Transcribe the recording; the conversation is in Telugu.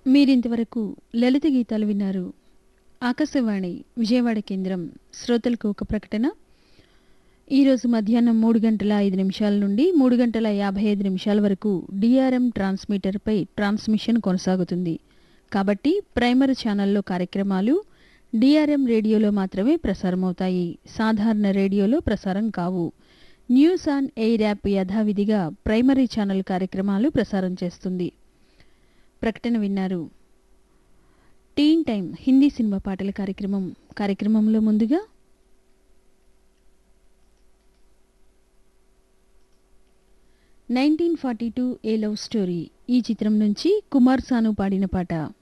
మీరింతవరకు లలిత గీతాలు విన్నారు ఆకాశవాణి విజయవాడ కేంద్రం శ్రోతలకు ఒక ప్రకటన ఈరోజు మధ్యాహ్నం మూడు గంటల ఐదు నిమిషాల నుండి మూడు గంటల యాభై ఐదు నిమిషాల వరకు డిఆర్ఎం ట్రాన్స్మిటర్పై ట్రాన్స్మిషన్ కొనసాగుతుంది కాబట్టి ప్రైమరీ ఛానల్లో కార్యక్రమాలు డిఆర్ఎం రేడియోలో మాత్రమే ప్రసారమవుతాయి సాధారణ రేడియోలో ప్రసారం కావు న్యూస్ ఆన్ ఎయిర్ యాప్ యథావిధిగా ప్రైమరీ ఛానల్ కార్యక్రమాలు ప్రసారం చేస్తుంది ప్రకటన విన్నారు టీన్ టైం హిందీ సినిమా పాటల కార్యక్రమం కార్యక్రమంలో ముందుగా nineteen forty two a love story ఈ చిత్రం నుంచి కుమార్ సాను పాడిన పాట